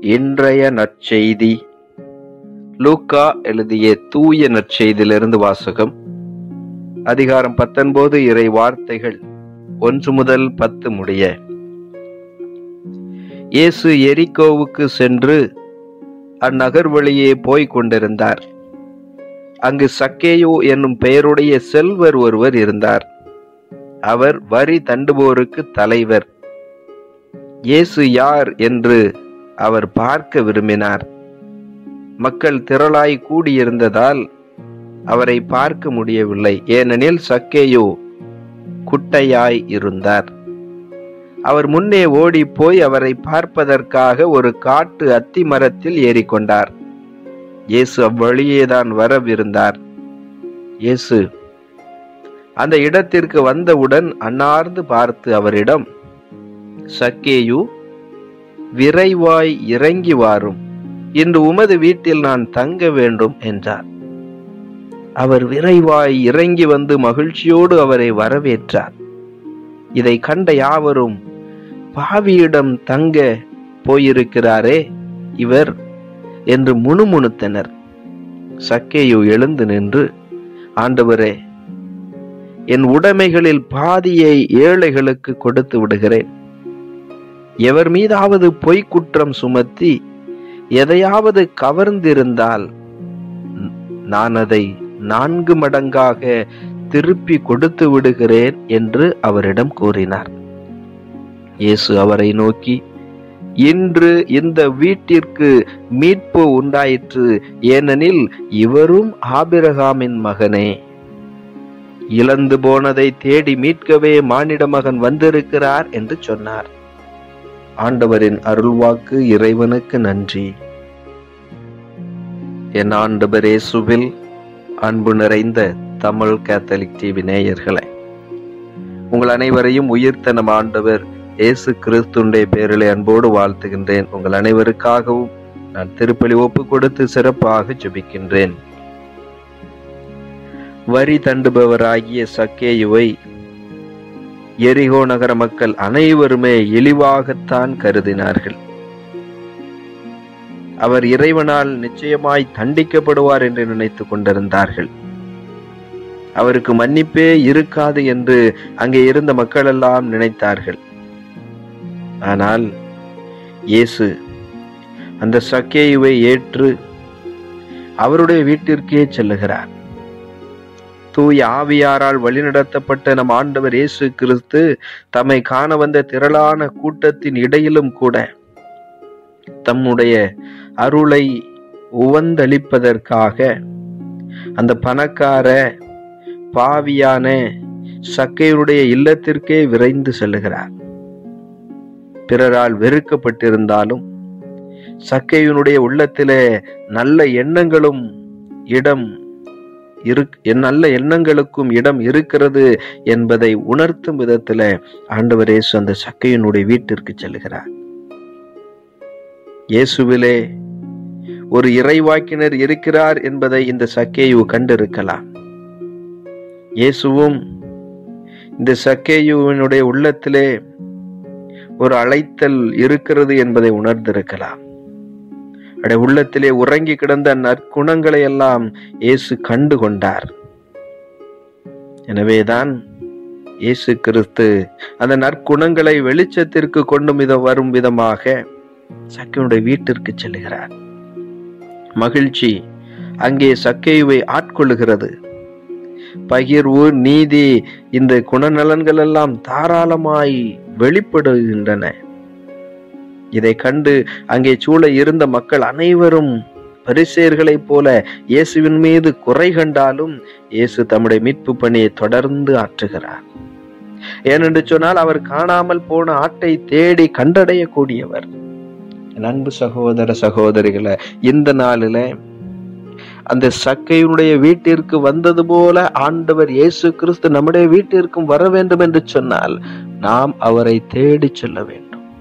இன்றைய நற்செய்தி லூக்கா எழுதிய தூய நற்செய்தியிலிருந்து வாசகம் அதிகாரம் பத்தொன்பது இறை வார்த்தைகள் ஒன்று முதல் பத்து முடிய இயேசு எரிகோவுக்கு சென்று அந்நகர் வழியே போய்க் கொண்டிருந்தார் அங்கு சக்கேயு என்னும் பெயருடைய செல்வர் ஒருவர் இருந்தார் அவர் வரி தண்டுவோருக்கு தலைவர் இயேசு யார் என்று அவர் பார்க்க விரும்பினார் மக்கள் திரளாய் கூடியிருந்ததால் அவரை பார்க்க முடியவில்லை ஏனெனில் சக்கேயு குட்டையாய் இருந்தார் அவர் முன்னே ஓடி போய் அவரை பார்ப்பதற்காக ஒரு காட்டு அத்தி மரத்தில் ஏறிக்கொண்டார் இயேசு அவ்வழியேதான் வரவிருந்தார் இயேசு அந்த இடத்திற்கு வந்தவுடன் அன்னார்ந்து பார்த்து அவரிடம் சக்கேயு விரைவாய் இறங்கி வாரும் இன்று உமது வீட்டில் நான் தங்க வேண்டும் என்றார் அவர் விரைவாய் இறங்கி வந்து மகிழ்ச்சியோடு அவரை வரவேற்றார் இதை கண்ட யாவரும் பாவியிடம் தங்க போயிருக்கிறாரே இவர் என்று முணுமுணுத்தனர் சக்கேயு எழுந்து நின்று ஆண்டவரே என் உடைமைகளில் பாதியை ஏழைகளுக்கு கொடுத்து விடுகிறேன் எவர் மீதாவது பொய்க் குற்றம் சுமத்தி எதையாவது கவர்ந்திருந்தால் நான் அதை நான்கு மடங்காக திருப்பி கொடுத்து விடுகிறேன் என்று அவரிடம் கூறினார் இயேசு அவரை நோக்கி இன்று இந்த வீட்டிற்கு மீட்பு உண்டாயிற்று ஏனெனில் இவரும் ஆபிரகாமின் மகனே இழந்து போனதை தேடி மீட்கவே மானிட மகன் வந்திருக்கிறார் என்று சொன்னார் ஆண்டவரின் அருள்வாக்கு இறைவனுக்கு நன்றி என் ஆண்டவர் இயேசுவில் அன்பு நிறைந்த தமிழ் கேத்தலிக் டிவி நேயர்களே உங்கள் அனைவரையும் உயிர்த்த நம் ஆண்டவர் இயேசு கிறிஸ்துடைய பேரிலே அன்போடு வாழ்த்துகின்றேன் உங்கள் அனைவருக்காகவும் நான் திருப்பலி ஒப்பு கொடுத்து சிறப்பாக ஜெபிக்கின்றேன் வரி தண்டுபவராகிய சக்கேயுவை எரிகோ நகர மக்கள் அனைவருமே இழிவாகத்தான் கருதினார்கள் அவர் இறைவனால் நிச்சயமாய் தண்டிக்கப்படுவார் என்று நினைத்துக் கொண்டிருந்தார்கள் அவருக்கு மன்னிப்பே இருக்காது என்று அங்கே இருந்த மக்கள் எல்லாம் நினைத்தார்கள் ஆனால் இயேசு அந்த சக்கேயுவை ஏற்று அவருடைய வீட்டிற்கே செல்லுகிறார் தூய ஆவியாரால் வழிநடத்தப்பட்ட நம் ஆண்டவர் இயேசு கிறிஸ்து தம்மை காண வந்த திரளான கூட்டத்தின் இடையிலும் கூட தம்முடைய அருளை உவந்தளிப்பதற்காக அந்த பணக்கார பாவியான சக்கையுடைய இல்லத்திற்கே விரைந்து செல்லுகிறார் பிறரால் வெறுக்கப்பட்டிருந்தாலும் சக்கையினுடைய உள்ளத்திலே நல்ல எண்ணங்களும் இடம் இரு நல்ல எண்ணங்களுக்கும் இடம் இருக்கிறது என்பதை உணர்த்தும் விதத்துல ஆண்டவர் இயேசு அந்த சக்கையினுடைய வீட்டிற்கு செல்கிறார் இயேசுவிலே ஒரு இறைவாக்கினர் இருக்கிறார் என்பதை இந்த சக்கேயு கண்டிருக்கலாம் இயேசுவும் இந்த சக்கேயுவினுடைய உள்ளத்திலே ஒரு அழைத்தல் இருக்கிறது என்பதை உணர்ந்திருக்கலாம் அடைய உள்ளத்திலே உறங்கி கிடந்த நற்குணங்களை எல்லாம் இயேசு கண்டு கொண்டார் எனவேதான் இயேசு கிறிஸ்து அந்த நற்குணங்களை வெளிச்சத்திற்கு கொண்டு வித வரும் விதமாக சக்கையுடைய வீட்டிற்கு செல்லுகிறார் மகிழ்ச்சி அங்கே சக்கையுவை ஆட்கொள்ளுகிறது பகிர்வு நீதி இந்த குணநலன்கள் எல்லாம் தாராளமாய் வெளிப்படுகின்றன இதை கண்டு அங்கே சூழ இருந்த மக்கள் அனைவரும் பரிசேர்களைப் போல இயேசுவின் மீது குறை கண்டாலும் இயேசு தம்முடைய மீட்பு பணியை தொடர்ந்து ஆற்றுகிறார் ஏனென்று சொன்னால் அவர் காணாமல் போன ஆட்டை தேடி கண்டடையக்கூடியவர் என் அன்பு சகோதர சகோதரிகளை இந்த நாளில அந்த சக்கையினுடைய வீட்டிற்கு வந்தது போல ஆண்டவர் இயேசு கிறிஸ்து நம்முடைய வீட்டிற்கும் வர வேண்டும் என்று சொன்னால் நாம் அவரை தேடி செல்ல வேண்டும்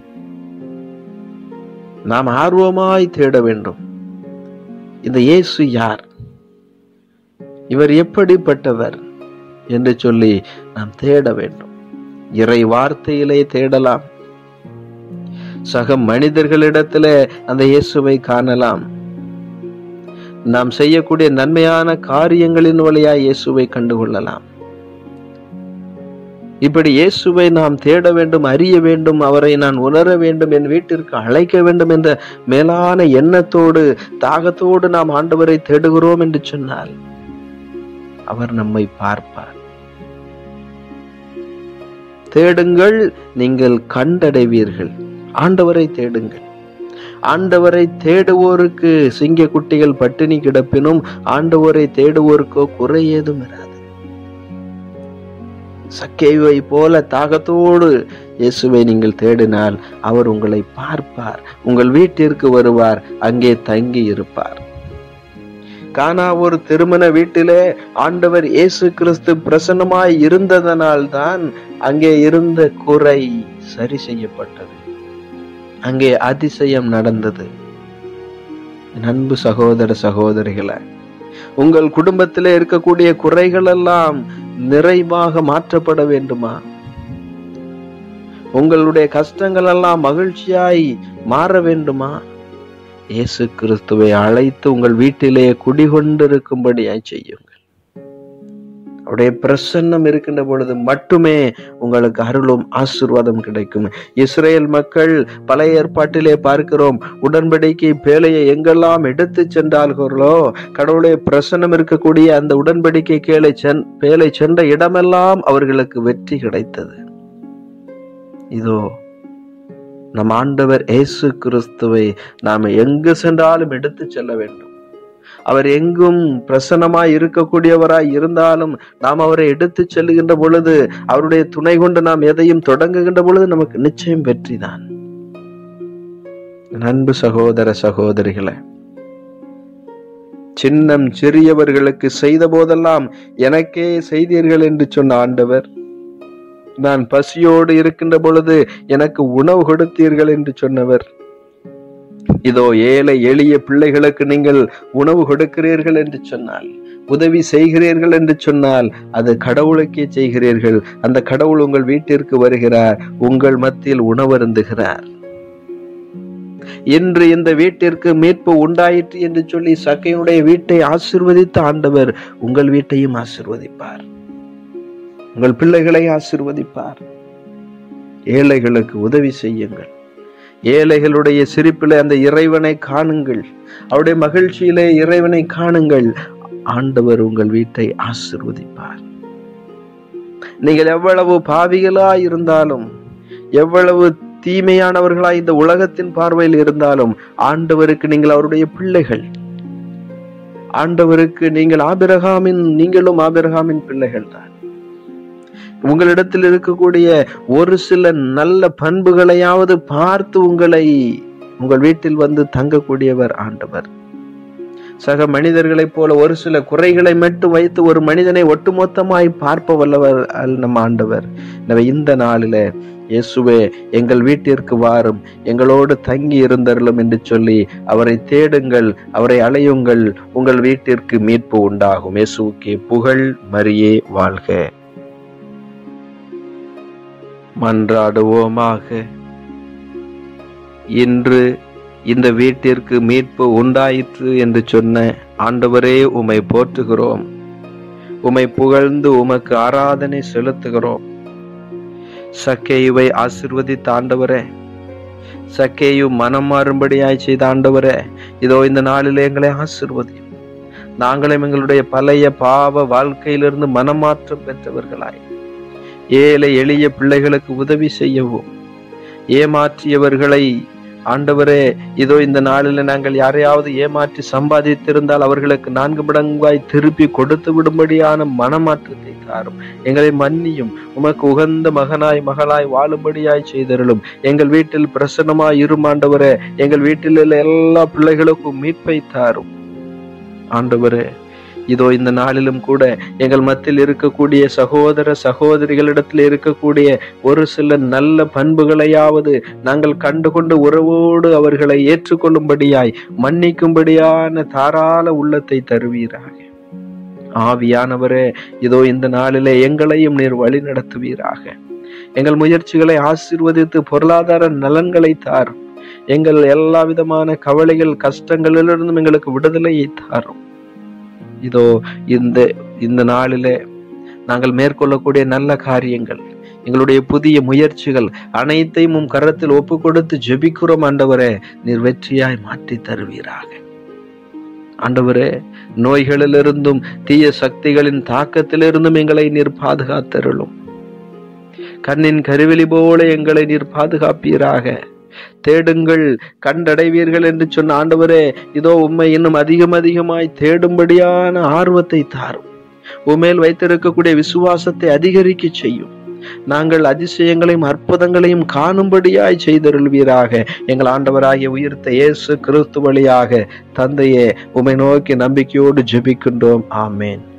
நாம் ஆர்வமாய் தேட வேண்டும் இந்த இயேசு யார் இவர் எப்படிப்பட்டவர் என்று சொல்லி நாம் தேட வேண்டும் இறை வார்த்தையிலே தேடலாம் சக மனிதர்களிடத்துல அந்த இயேசுவை காணலாம் நாம் செய்யக்கூடிய நன்மையான காரியங்களின் வழியா இயேசுவை கண்டுகொள்ளலாம் இப்படி இயேசுவை நாம் தேட வேண்டும் அறிய வேண்டும் அவரை நான் உணர வேண்டும் என் வீட்டிற்கு அழைக்க வேண்டும் என்ற மேலான எண்ணத்தோடு தாகத்தோடு நாம் ஆண்டவரை தேடுகிறோம் என்று சொன்னால் அவர் நம்மை பார்ப்பார் தேடுங்கள் நீங்கள் கண்டடைவீர்கள் ஆண்டவரை தேடுங்கள் ஆண்டவரை தேடுவோருக்கு சிங்க குட்டிகள் பட்டினி கிடப்பினும் ஆண்டவரை தேடுவோருக்கோ குறை ஏதும் இராது சக்கேவை போல தாகத்தோடு இயேசுவை நீங்கள் தேடினால் அவர் உங்களை பார்ப்பார் உங்கள் வீட்டிற்கு வருவார் அங்கே தங்கி இருப்பார் கானா ஒரு திருமண வீட்டிலே ஆண்டவர் இயேசு கிறிஸ்து பிரசன்னமாய் இருந்ததனால் தான் அங்கே இருந்த குறை சரி செய்யப்பட்டது அங்கே அதிசயம் நடந்தது என் அன்பு சகோதர சகோதரிகளை உங்கள் குடும்பத்திலே இருக்கக்கூடிய குறைகள் எல்லாம் நிறைவாக மாற்றப்பட வேண்டுமா உங்களுடைய கஷ்டங்கள் எல்லாம் மகிழ்ச்சியாய் மாற வேண்டுமா இயேசு கிறிஸ்துவை அழைத்து உங்கள் வீட்டிலே குடிகொண்டிருக்கும்படியாய் செய்யுங்கள் அவருடைய பிரசன்னம் இருக்கின்ற பொழுது மட்டுமே உங்களுக்கு அருளும் ஆசிர்வாதம் கிடைக்கும் இஸ்ரேல் மக்கள் பழைய ஏற்பாட்டிலே பார்க்கிறோம் உடன்படிக்கை பேழையை எங்கெல்லாம் எடுத்து சென்றார்களோ கடவுளுடைய பிரசன்னம் இருக்கக்கூடிய அந்த உடன்படிக்கை கேளை சென் பேழை சென்ற இடமெல்லாம் அவர்களுக்கு வெற்றி கிடைத்தது இதோ நம் ஆண்டவர் இயேசு கிறிஸ்துவை நாம் எங்கு சென்றாலும் எடுத்து செல்ல வேண்டும் அவர் எங்கும் பிரசன்னமாய் இருக்கக்கூடியவராய் இருந்தாலும் நாம் அவரை எடுத்து செல்லுகின்ற பொழுது அவருடைய துணை கொண்டு நாம் எதையும் தொடங்குகின்ற பொழுது நமக்கு நிச்சயம் வெற்றிதான் அன்பு சகோதர சகோதரிகளே சின்னம் சிறியவர்களுக்கு செய்த போதெல்லாம் எனக்கே செய்தீர்கள் என்று சொன்ன ஆண்டவர் நான் பசியோடு இருக்கின்ற பொழுது எனக்கு உணவு கொடுத்தீர்கள் என்று சொன்னவர் இதோ ஏழை எளிய பிள்ளைகளுக்கு நீங்கள் உணவு கொடுக்கிறீர்கள் என்று சொன்னால் உதவி செய்கிறீர்கள் என்று சொன்னால் அது கடவுளுக்கே செய்கிறீர்கள் அந்த கடவுள் உங்கள் வீட்டிற்கு வருகிறார் உங்கள் மத்தியில் உணவருந்துகிறார் இன்று இந்த வீட்டிற்கு மீட்பு உண்டாயிற்று என்று சொல்லி சக்கையுடைய வீட்டை ஆசிர்வதித்த ஆண்டவர் உங்கள் வீட்டையும் ஆசிர்வதிப்பார் உங்கள் பிள்ளைகளை ஆசிர்வதிப்பார் ஏழைகளுக்கு உதவி செய்யுங்கள் ஏழைகளுடைய சிரிப்பிலே அந்த இறைவனை காணுங்கள் அவருடைய மகிழ்ச்சியிலே இறைவனை காணுங்கள் ஆண்டவர் உங்கள் வீட்டை ஆசிர்வதிப்பார் நீங்கள் எவ்வளவு பாவிகளா இருந்தாலும் எவ்வளவு தீமையானவர்களா இந்த உலகத்தின் பார்வையில் இருந்தாலும் ஆண்டவருக்கு நீங்கள் அவருடைய பிள்ளைகள் ஆண்டவருக்கு நீங்கள் ஆபிரகாமின் நீங்களும் ஆபிரகாமின் பிள்ளைகள் தான் உங்களிடத்தில் இருக்கக்கூடிய ஒரு சில நல்ல பண்புகளையாவது பார்த்து உங்களை உங்கள் வீட்டில் வந்து தங்கக்கூடியவர் ஆண்டவர் சக மனிதர்களைப் போல ஒரு சில குறைகளை மட்டும் வைத்து ஒரு மனிதனை ஒட்டுமொத்தமாய் பார்ப்ப வல்லவர் அல் நம் ஆண்டவர் எனவே இந்த நாளில இயேசுவே எங்கள் வீட்டிற்கு வாரும் எங்களோடு தங்கி இருந்தருளும் என்று சொல்லி அவரை தேடுங்கள் அவரை அலையுங்கள் உங்கள் வீட்டிற்கு மீட்பு உண்டாகும் இயேசுக்கே புகழ் மரியே வாழ்க மன்றாடுவோமாக இன்று இந்த வீட்டிற்கு மீட்பு உண்டாயிற்று என்று சொன்ன ஆண்டவரே உமை போற்றுகிறோம் உமை புகழ்ந்து உமக்கு ஆராதனை செலுத்துகிறோம் சக்கேயுவை ஆசிர்வதித்த ஆண்டவரே சக்கேயு மனம் மாறும்படியாய் செய்த ஆண்டவரே இதோ இந்த நாளிலே எங்களை ஆசிர்வதியும் நாங்களும் எங்களுடைய பழைய பாவ வாழ்க்கையிலிருந்து மனமாற்றம் பெற்றவர்களாய் ஏழை எளிய பிள்ளைகளுக்கு உதவி செய்யவும் ஏமாற்றியவர்களை ஆண்டவரே இதோ இந்த நாளில் நாங்கள் யாரையாவது ஏமாற்றி சம்பாதித்திருந்தால் அவர்களுக்கு நான்கு மடங்காய் திருப்பி கொடுத்து விடும்படியான மனமாற்றத்தை தாரும் எங்களை மன்னியும் உமக்கு உகந்த மகனாய் மகளாய் வாழும்படியாய் செய்தருளும் எங்கள் வீட்டில் பிரசன்னமாய் இரும் ஆண்டவரே எங்கள் வீட்டில் உள்ள எல்லா பிள்ளைகளுக்கும் மீட்பை தாரும் ஆண்டவரே இதோ இந்த நாளிலும் கூட எங்கள் மத்தியில் இருக்கக்கூடிய சகோதர சகோதரிகளிடத்தில் இருக்கக்கூடிய ஒரு சில நல்ல பண்புகளையாவது நாங்கள் கண்டுகொண்டு உறவோடு அவர்களை ஏற்றுக்கொள்ளும்படியாய் மன்னிக்கும்படியான தாராள உள்ளத்தை தருவீராக ஆவியானவரே இதோ இந்த நாளிலே எங்களையும் நீர் வழி நடத்துவீராக எங்கள் முயற்சிகளை ஆசீர்வதித்து பொருளாதார நலன்களை தாரும் எங்கள் எல்லா விதமான கவலைகள் கஷ்டங்களிலிருந்தும் எங்களுக்கு விடுதலையை தாரும் இதோ இந்த இந்த நாளிலே நாங்கள் மேற்கொள்ளக்கூடிய நல்ல காரியங்கள் எங்களுடைய புதிய முயற்சிகள் அனைத்தையும் உம் கரத்தில் ஒப்பு கொடுத்து ஜெபிக்கிறோம் ஆண்டவரே நீர் வெற்றியாய் மாற்றி தருவீராக ஆண்டவரே நோய்களிலிருந்தும் தீய சக்திகளின் தாக்கத்திலிருந்தும் எங்களை நீர் பாதுகாத்தருளும் கண்ணின் கருவெளி போல எங்களை நீர் பாதுகாப்பீராக தேடுங்கள் கண்டடைவீர்கள் என்று சொன்ன ஆண்டவரே இதோ உம்மை இன்னும் அதிகம் அதிகமாய் தேடும்படியான ஆர்வத்தை தாரும் உமேல் வைத்திருக்கக்கூடிய விசுவாசத்தை அதிகரிக்க செய்யும் நாங்கள் அதிசயங்களையும் அற்புதங்களையும் காணும்படியாய் செய்தருள்வீராக எங்கள் ஆண்டவராகிய உயிர்த்த இயேசு கிறிஸ்து வழியாக தந்தையே உமை நோக்கி நம்பிக்கையோடு ஜெபிக்கின்றோம் ஆமேன்